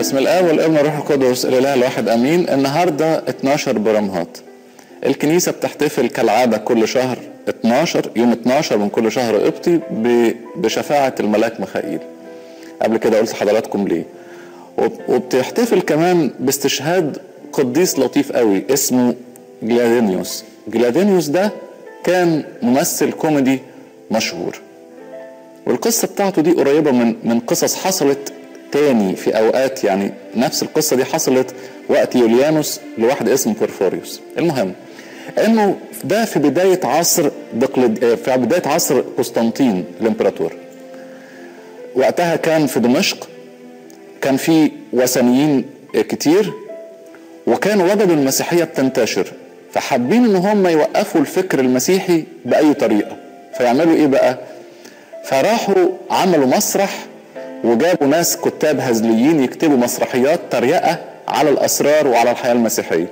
بسم الله والابن والروح القدس الاله الواحد امين النهارده 12 برمهات الكنيسه بتحتفل كالعاده كل شهر 12 يوم 12 من كل شهر قبطي ب- بشفاعه الملاك ميخائيل قبل كده قلت لحضراتكم ليه وب- وبتحتفل كمان باستشهاد قديس لطيف قوي اسمه جلادينيوس جلادينيوس ده كان ممثل كوميدي مشهور والقصه بتاعته دي قريبه من من قصص حصلت تاني في اوقات يعني نفس القصه دي حصلت وقت يوليانوس لواحد اسمه بورفوريوس المهم انه ده في بدايه عصر دقلد في بدايه عصر قسطنطين الامبراطور وقتها كان في دمشق كان في وثنيين كتير وكانوا وجدوا المسيحيه بتنتشر فحابين ان هم يوقفوا الفكر المسيحي باي طريقه فيعملوا ايه بقى فراحوا عملوا مسرح وجابوا ناس كتاب هزليين يكتبوا مسرحيات تريقه على الاسرار وعلى الحياه المسيحيه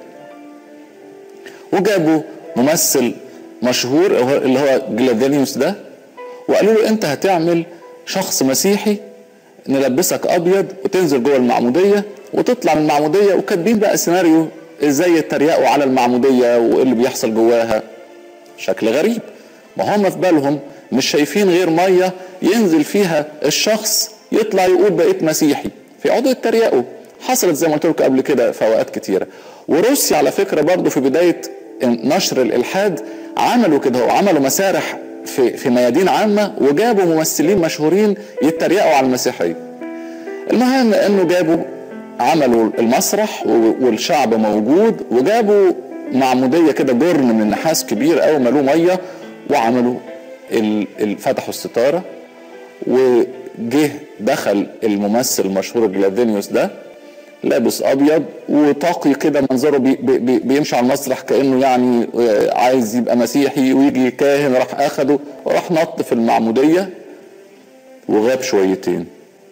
وجابوا ممثل مشهور هو- اللي هو جلادينيوس ده وقالوا له انت هتعمل شخص مسيحي نلبسك ابيض وتنزل جوه المعموديه وتطلع من المعموديه وكاتبين بقى سيناريو ازاي يتريقوا على المعموديه وايه اللي بيحصل جواها شكل غريب ما هم في بالهم مش شايفين غير ميه ينزل فيها الشخص يطلع يقول بقيت مسيحي فيقعدوا يتريقوا حصلت زي ما قلت لكم قبل كده في اوقات كتيره وروسيا على فكره برضو في بدايه نشر الالحاد عملوا كده وعملوا مسارح في في ميادين عامه وجابوا ممثلين مشهورين يتريقوا على المسيحيه المهم انه جابوا عملوا المسرح و- والشعب موجود وجابوا معموديه كده جرن من النحاس كبير قوي ملوه ميه وعملوا ال- ال- فتحوا الستاره وجه دخل الممثل المشهور جلادينيوس ده لابس ابيض وطاقي كده منظره بي بي بي- بيمشي على المسرح كانه يعني آه، عايز يبقى مسيحي ويجي كاهن راح اخده وراح نط في المعموديه وغاب شويتين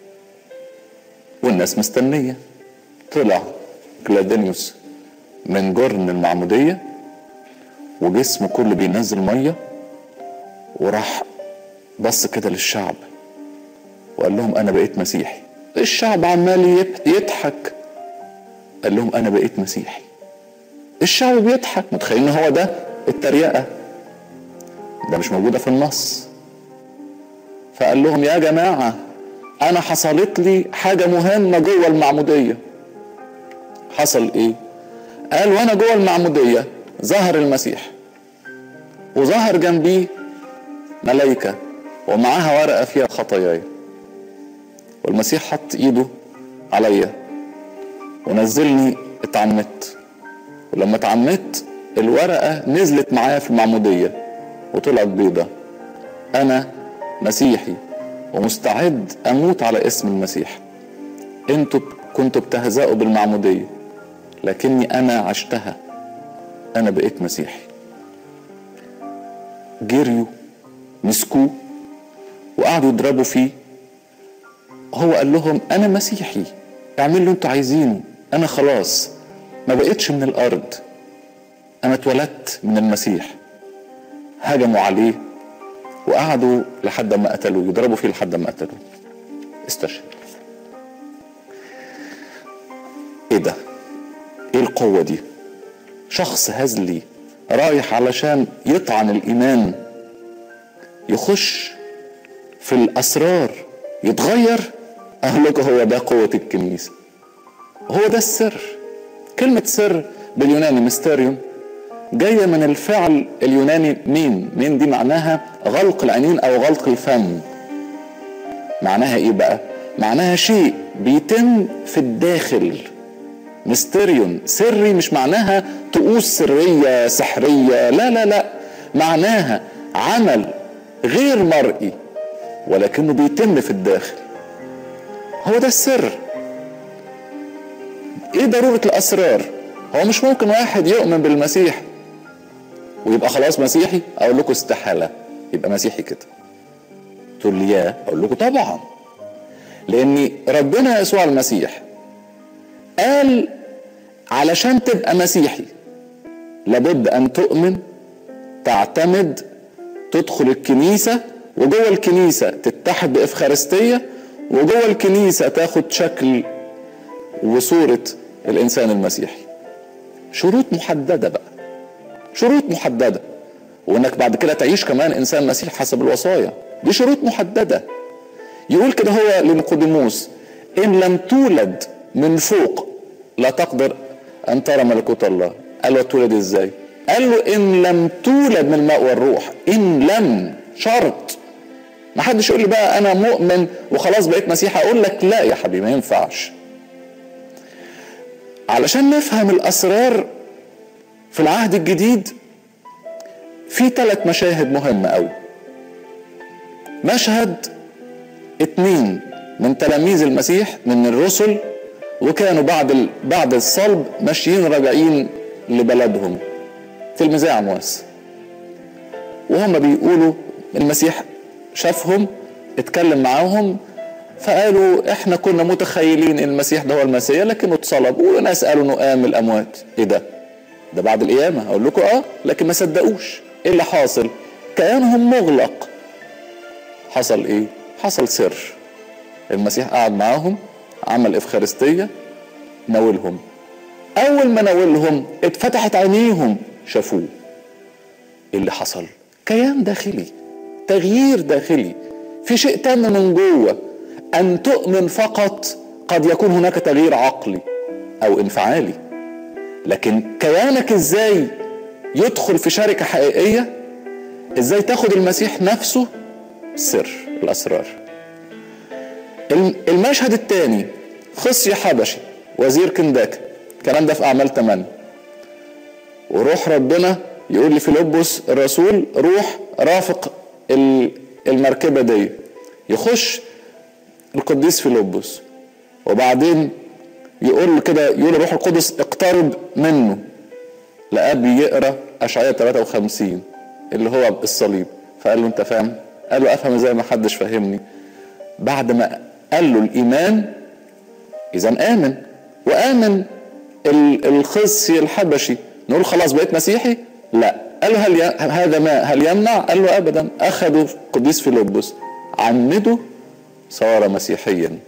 والناس مستنيه طلع جلادينيوس من جرن المعموديه وجسمه كله بينزل ميه وراح بص كده للشعب وقال لهم انا بقيت مسيحي الشعب عمال يب- يضحك قال لهم انا بقيت مسيحي الشعب بيضحك متخيلين هو ده التريقه ده مش موجوده في النص فقال لهم يا جماعه انا حصلت لي حاجه مهمه جوه المعموديه حصل ايه قال وانا جوه المعموديه ظهر المسيح وظهر جنبيه ملائكه ومعاها ورقه فيها خطاياي والمسيح حط ايده عليا ونزلني اتعمدت ولما اتعمدت الورقه نزلت معايا في المعموديه وطلعت بيضه انا مسيحي ومستعد اموت على اسم المسيح انتوا كنتوا بتهزأوا بالمعموديه لكني انا عشتها انا بقيت مسيحي جريوا مسكوه وقعدوا يضربوا فيه هو قال لهم انا مسيحي اعملوا اللي انتوا عايزينه انا خلاص ما بقيتش من الارض انا اتولدت من المسيح هجموا عليه وقعدوا لحد ما قتلوه يضربوا فيه لحد ما قتلوه استشهد ايه ده ايه القوة دي شخص هزلي رايح علشان يطعن الايمان يخش في الاسرار يتغير اقول لكم هو ده قوة الكنيسة هو ده السر كلمة سر باليوناني ميستيريوم جاية من الفعل اليوناني مين مين دي معناها غلق العينين او غلق الفم معناها ايه بقى معناها شيء بيتم في الداخل ميستيريون سري مش معناها طقوس سرية سحرية لا لا لا معناها عمل غير مرئي ولكنه بيتم في الداخل هو ده السر ايه ضرورة الاسرار هو مش ممكن واحد يؤمن بالمسيح ويبقى خلاص مسيحي اقول لكم استحالة يبقى مسيحي كده تقول لي يا اقول لكم طبعا لان ربنا يسوع المسيح قال علشان تبقى مسيحي لابد ان تؤمن تعتمد تدخل الكنيسة وجوه الكنيسة تتحد بإفخارستية وجوه الكنيسة تاخد شكل وصورة الإنسان المسيحي شروط محددة بقى شروط محددة وإنك بعد كده تعيش كمان إنسان مسيحي حسب الوصايا دي شروط محددة يقول كده هو لنقوديموس إن لم تولد من فوق لا تقدر أن ترى ملكوت الله قال له تولد إزاي قال له إن لم تولد من الماء والروح إن لم شرط ما حدش يقول لي بقى انا مؤمن وخلاص بقيت مسيحي اقول لك لا يا حبيبي ما ينفعش علشان نفهم الاسرار في العهد الجديد في ثلاث مشاهد مهمة قوي مشهد اتنين من تلاميذ المسيح من الرسل وكانوا بعد بعد الصلب ماشيين راجعين لبلدهم تلميذي عمواس وهم بيقولوا المسيح شافهم اتكلم معاهم فقالوا احنا كنا متخيلين ان المسيح ده هو المسيح لكنه اتصلب وناس قالوا انه قام الاموات ايه ده ده بعد القيامه اقول لكم اه لكن ما صدقوش ايه اللي حاصل كيانهم مغلق حصل ايه حصل سر المسيح قعد معاهم عمل افخارستيه ناولهم اول ما ناولهم اتفتحت عينيهم شافوه ايه اللي حصل كيان داخلي تغيير داخلي في شيء تم من جوه ان تؤمن فقط قد يكون هناك تغيير عقلي او انفعالي لكن كيانك ازاي يدخل في شركه حقيقيه ازاي تاخد المسيح نفسه سر الاسرار المشهد الثاني خصي حبشي وزير كنداك الكلام ده في اعمال 8 وروح ربنا يقول لفيلبس الرسول روح رافق المركبه دي يخش القديس فيلبس وبعدين يقول له كده يقول الروح القدس اقترب منه لقاه بيقرا اشعياء 53 اللي هو الصليب فقال له انت فاهم؟ قال له افهم زي ما حدش فاهمني بعد ما قال له الايمان اذا امن وامن الخصي الحبشي نقول خلاص بقيت مسيحي لا قال له هل ي... هذا ما هل يمنع؟ قال له ابدا اخذوا قديس فيلبس عمده صار مسيحيا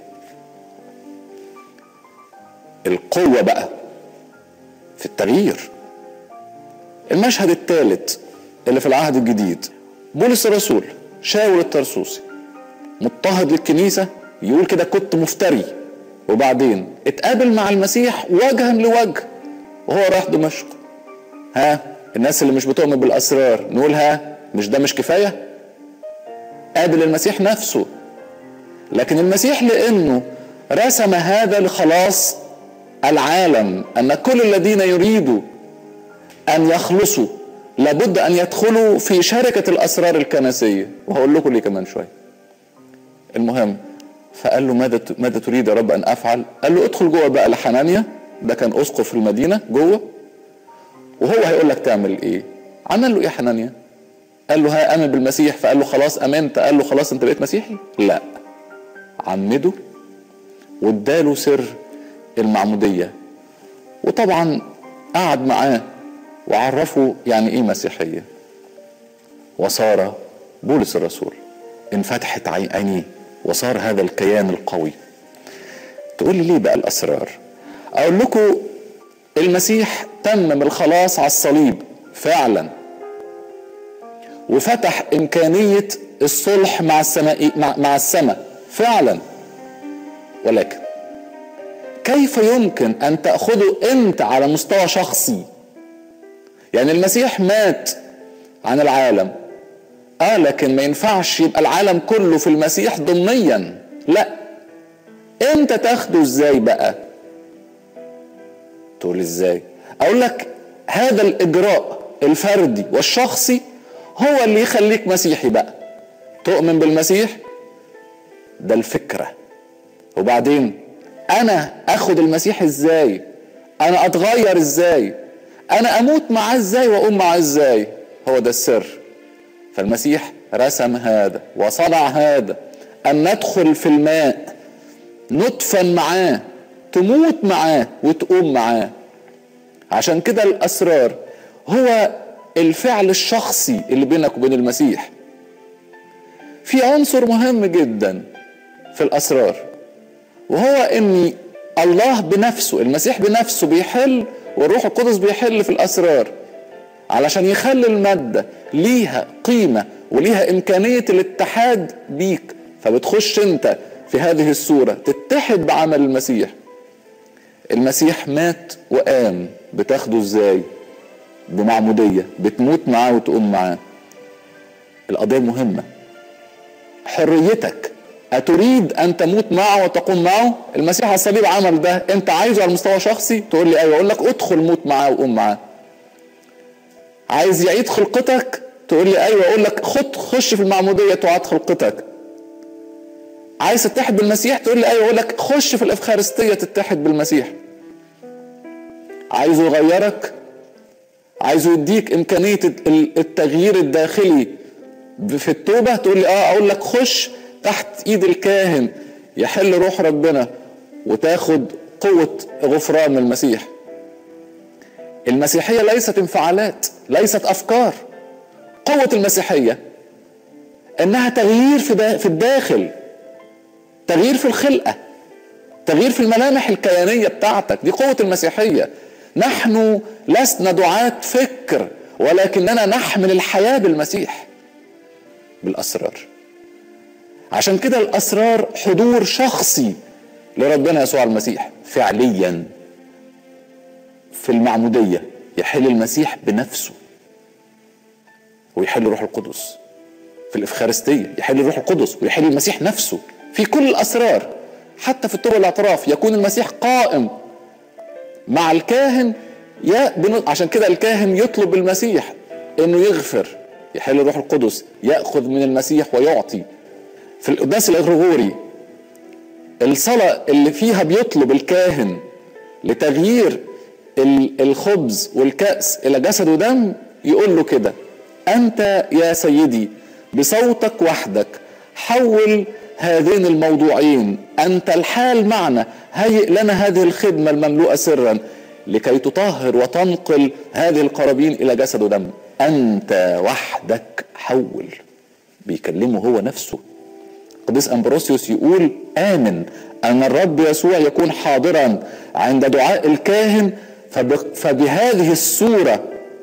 القوة بقى في التغيير المشهد الثالث اللي في العهد الجديد بولس الرسول شاول الترسوسي مضطهد للكنيسة يقول كده كنت مفتري وبعدين اتقابل مع المسيح وجها لوجه وهو راح دمشق ها الناس اللي مش بتؤمن بالاسرار نقول ها مش ده مش كفايه قابل المسيح نفسه لكن المسيح لانه رسم هذا لخلاص العالم ان كل الذين يريدوا ان يخلصوا لابد ان يدخلوا في شركه الاسرار الكنسيه وهقول لكم ليه كمان شويه المهم فقال له ماذا ماذا تريد يا رب ان افعل؟ قال له ادخل جوه بقى لحنانيا ده كان اسقف المدينه جوه وهو هيقول لك تعمل ايه عمل له ايه حنانيا قال له ها امن بالمسيح فقال له خلاص امنت قال له خلاص انت بقيت مسيحي لا عمده واداله سر المعموديه وطبعا قعد معاه وعرفه يعني ايه مسيحيه وصار بولس الرسول انفتحت عينيه وصار هذا الكيان القوي تقول لي ليه بقى الاسرار اقول لكم المسيح تمم الخلاص على الصليب فعلا وفتح امكانيه الصلح مع السماء مع السماء فعلا ولكن كيف يمكن ان تاخذه انت على مستوى شخصي يعني المسيح مات عن العالم اه لكن ما ينفعش يبقى العالم كله في المسيح ضمنيا لا انت تاخده ازاي بقى تقول ازاي اقول لك هذا الاجراء الفردي والشخصي هو اللي يخليك مسيحي بقى تؤمن بالمسيح ده الفكره وبعدين انا اخد المسيح ازاي انا اتغير ازاي انا اموت معاه ازاي واقوم معاه ازاي هو ده السر فالمسيح رسم هذا وصنع هذا ان ندخل في الماء ندفن معاه تموت معاه وتقوم معاه عشان كده الاسرار هو الفعل الشخصي اللي بينك وبين المسيح في عنصر مهم جدا في الاسرار وهو اني الله بنفسه المسيح بنفسه بيحل والروح القدس بيحل في الاسرار علشان يخلي الماده ليها قيمه وليها امكانيه الاتحاد بيك فبتخش انت في هذه الصوره تتحد بعمل المسيح المسيح مات وقام بتاخده ازاي بمعموديه بتموت معاه وتقوم معاه القضيه مهمه حريتك أتريد أن تموت معه وتقوم معه؟ المسيح على الصليب عمل ده، أنت عايزه على المستوى شخصي؟ تقول لي أيوه، أقول لك ادخل موت معاه وقوم معاه. عايز يعيد خلقتك؟ تقول لي أيوه، أقول لك خد خش في المعمودية تعاد خلقتك. عايز تتحد بالمسيح؟ تقول لي أيوه، أقول لك خش في الإفخارستية تتحد بالمسيح. عايزه يغيرك؟ عايزه يديك إمكانية التغيير الداخلي في التوبة؟ تقول لي أه، أقول لك خش تحت ايد الكاهن يحل روح ربنا وتاخد قوة غفران المسيح المسيحية ليست انفعالات ليست أفكار قوة المسيحية إنها تغيير في, في الداخل تغيير في الخلقة تغيير في الملامح الكيانية بتاعتك دي قوة المسيحية نحن لسنا دعاة فكر ولكننا نحمل الحياة بالمسيح بالأسرار عشان كده الاسرار حضور شخصي لربنا يسوع المسيح فعليا في المعموديه يحل المسيح بنفسه ويحل روح القدس في الافخارستيه يحل روح القدس ويحل المسيح نفسه في كل الاسرار حتى في التوبه والاعتراف يكون المسيح قائم مع الكاهن يا عشان كده الكاهن يطلب المسيح انه يغفر يحل الروح القدس ياخذ من المسيح ويعطي في القداس الغرغوري الصلاة اللي فيها بيطلب الكاهن لتغيير الخبز والكأس إلى جسد ودم يقول له كده أنت يا سيدي بصوتك وحدك حول هذين الموضوعين أنت الحال معنا هيئ لنا هذه الخدمة المملوءة سرا لكي تطهر وتنقل هذه القرابين إلى جسد ودم أنت وحدك حول بيكلمه هو نفسه القديس امبروسيوس يقول امن ان الرب يسوع يكون حاضرا عند دعاء الكاهن فبهذه الصوره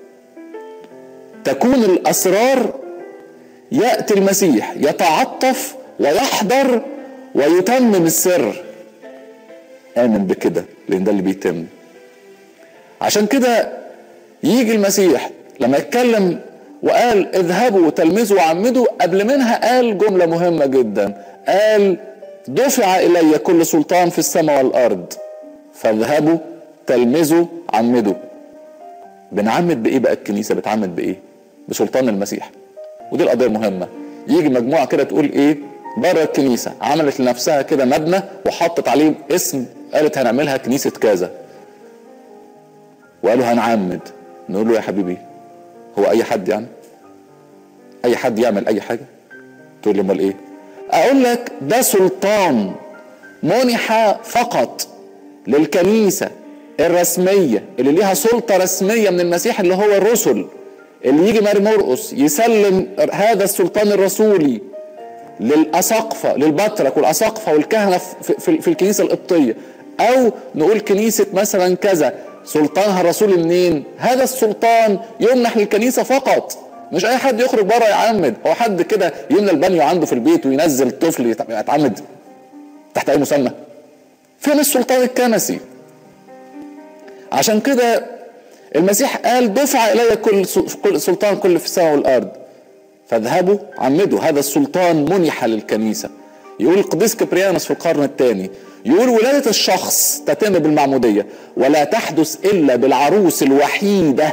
تكون الاسرار ياتي المسيح يتعطف ويحضر ويتمم السر امن بكده لان ده اللي بيتم عشان كده يجي المسيح لما يتكلم وقال اذهبوا تلمذوا وعمدوا قبل منها قال جملة مهمة جدا قال دفع إلي كل سلطان في السماء والأرض فاذهبوا تلمذوا عمدوا بنعمد بإيه بقى الكنيسة بتعمد بإيه بسلطان المسيح ودي القضية المهمة يجي مجموعة كده تقول إيه بره الكنيسة عملت لنفسها كده مبنى وحطت عليه اسم قالت هنعملها كنيسة كذا وقالوا هنعمد نقول له يا حبيبي هو اي حد يعني اي حد يعمل اي حاجه تقول لي امال ايه اقول لك ده سلطان منح فقط للكنيسه الرسميه اللي ليها سلطه رسميه من المسيح اللي هو الرسل اللي يجي ماري مرقس يسلم هذا السلطان الرسولي للأساقفة للبطرك والأساقفة والكهنة في, في, في الكنيسة القبطية أو نقول كنيسة مثلا كذا سلطانها الرسولي منين هذا السلطان يمنح للكنيسة فقط مش اي حد يخرج بره يعمد هو حد كده يملى البانيو عنده في البيت وينزل طفل يتعمد تحت اي مسمى فين السلطان الكنسي عشان كده المسيح قال دفع الي كل سلطان كل في السماء والارض فاذهبوا عمدوا هذا السلطان منح للكنيسه يقول القديس كبريانوس في القرن الثاني يقول ولادة الشخص تتم بالمعمودية ولا تحدث إلا بالعروس الوحيدة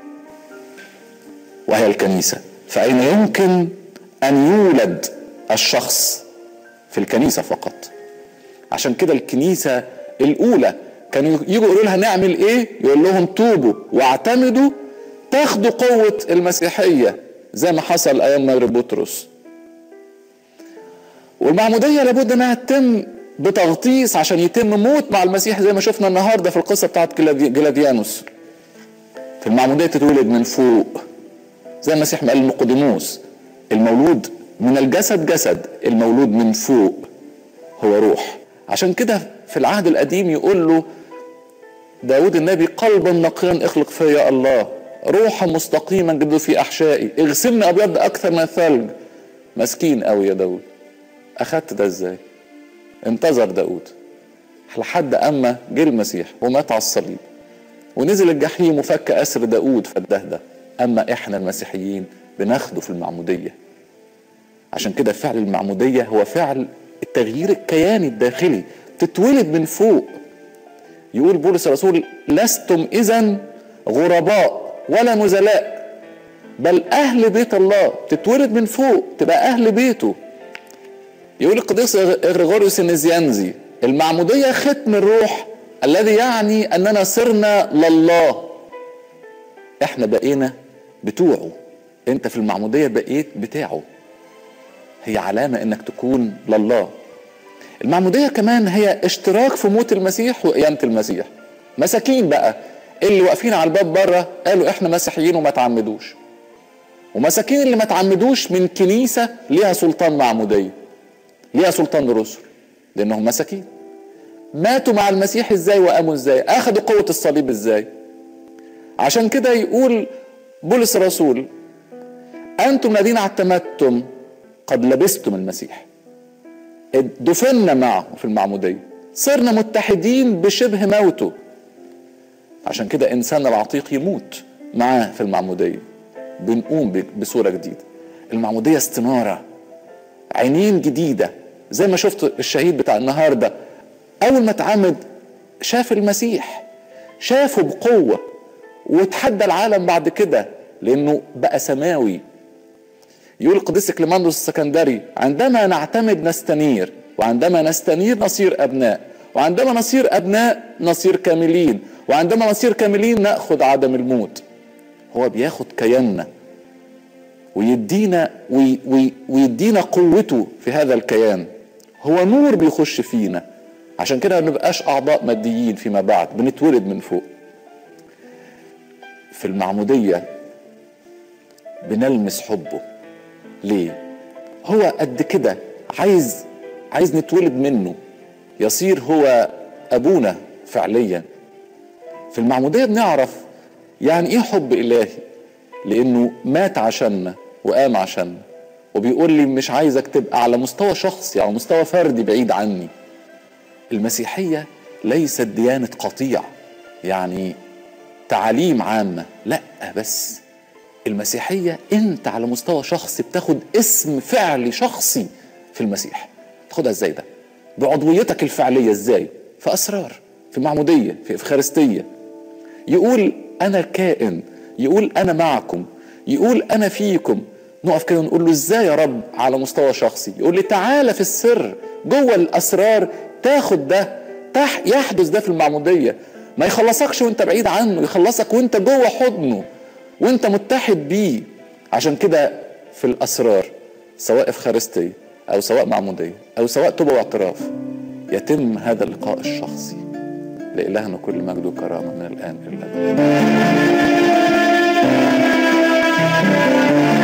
وهي الكنيسة فأين يمكن أن يولد الشخص في الكنيسة فقط عشان كده الكنيسة الأولى كانوا يجوا يقولوا لها نعمل إيه يقول لهم توبوا واعتمدوا تاخدوا قوة المسيحية زي ما حصل أيام ماري بطرس والمعمودية لابد أنها تتم بتغطيس عشان يتم موت مع المسيح زي ما شفنا النهارده في القصه بتاعت جلاديانوس في المعموديه تتولد من فوق زي المسيح ما قال لنقوديموس المولود من الجسد جسد المولود من فوق هو روح عشان كده في في العهد القديم يقول له داود النبي قلبا نقيا اخلق فيا يا الله روحا مستقيما جد في احشائي اغسلني ابيض اكثر من الثلج مسكين قوي يا داود اخدت ده ازاي انتظر داود لحد اما جه المسيح ومات على الصليب ونزل الجحيم وفك اسر داود فالدهده اما احنا المسيحيين بناخده في المعموديه عشان كده فعل المعموديه هو فعل التغيير الكياني الداخلي تتولد من فوق يقول بولس الرسول لستم اذا غرباء ولا نزلاء بل اهل بيت الله تتولد من فوق تبقى اهل بيته يقول القديس غريغوريوس النزيانزي المعموديه ختم الروح الذي يعني اننا صرنا لله احنا بقينا بتوعه انت في المعموديه بقيت بتاعه هي علامه انك تكون لله المعموديه كمان هي اشتراك في موت المسيح وقيامه المسيح مساكين بقى اللي واقفين على الباب بره قالوا احنا مسيحيين وما تعمدوش ومساكين اللي ما تعمدوش من كنيسه ليها سلطان معموديه ليها سلطان رسل لانهم مساكين ماتوا مع المسيح ازاي وقاموا ازاي اخذوا قوه الصليب ازاي عشان كده يقول بولس الرسول انتم الذين اعتمدتم قد لبستم المسيح دفنا معه في المعموديه صرنا متحدين بشبه موته عشان كده انسان العتيق يموت معاه في المعموديه بنقوم بصوره جديده المعموديه استناره عينين جديده زي ما شفت الشهيد بتاع النهارده اول ما اتعمد شاف المسيح شافه بقوه وتحدى العالم بعد كده لانه بقى سماوي يقول القديس كليماندوس السكندري عندما نعتمد نستنير وعندما نستنير نصير ابناء وعندما نصير ابناء نصير كاملين وعندما نصير كاملين ناخذ عدم الموت هو بياخد كياننا ويدينا وي وي ويدينا قوته في هذا الكيان هو نور بيخش فينا عشان كده ما نبقاش اعضاء ماديين فيما بعد بنتولد من فوق في المعموديه بنلمس حبه ليه هو قد كده عايز عايز نتولد منه يصير هو ابونا فعليا في المعموديه بنعرف يعني ايه حب الهي لانه مات عشاننا وقام عشاننا وبيقول لي مش عايزك تبقى على مستوى شخصي على مستوى فردي بعيد عني المسيحيه ليست ديانه قطيع يعني تعاليم عامه لا بس المسيحيه انت على مستوى شخصي بتاخد اسم فعلي شخصي في المسيح تاخدها ازاي ده بعضويتك الفعليه ازاي في اسرار في معموديه في افخارستيه يقول انا كائن يقول انا معكم يقول انا فيكم نقف كده ونقول له ازاي يا رب على مستوى شخصي يقول لي تعالى في السر جوه الاسرار تاخد ده تح يحدث ده في المعموديه ما يخلصكش وانت بعيد عنه يخلصك وانت جوه حضنه وانت متحد بيه عشان كده في الاسرار سواء افخارستيه او سواء معموديه او سواء توبه واعتراف يتم هذا اللقاء الشخصي لإلهنا كل مجد وكرامه من الان الى الابد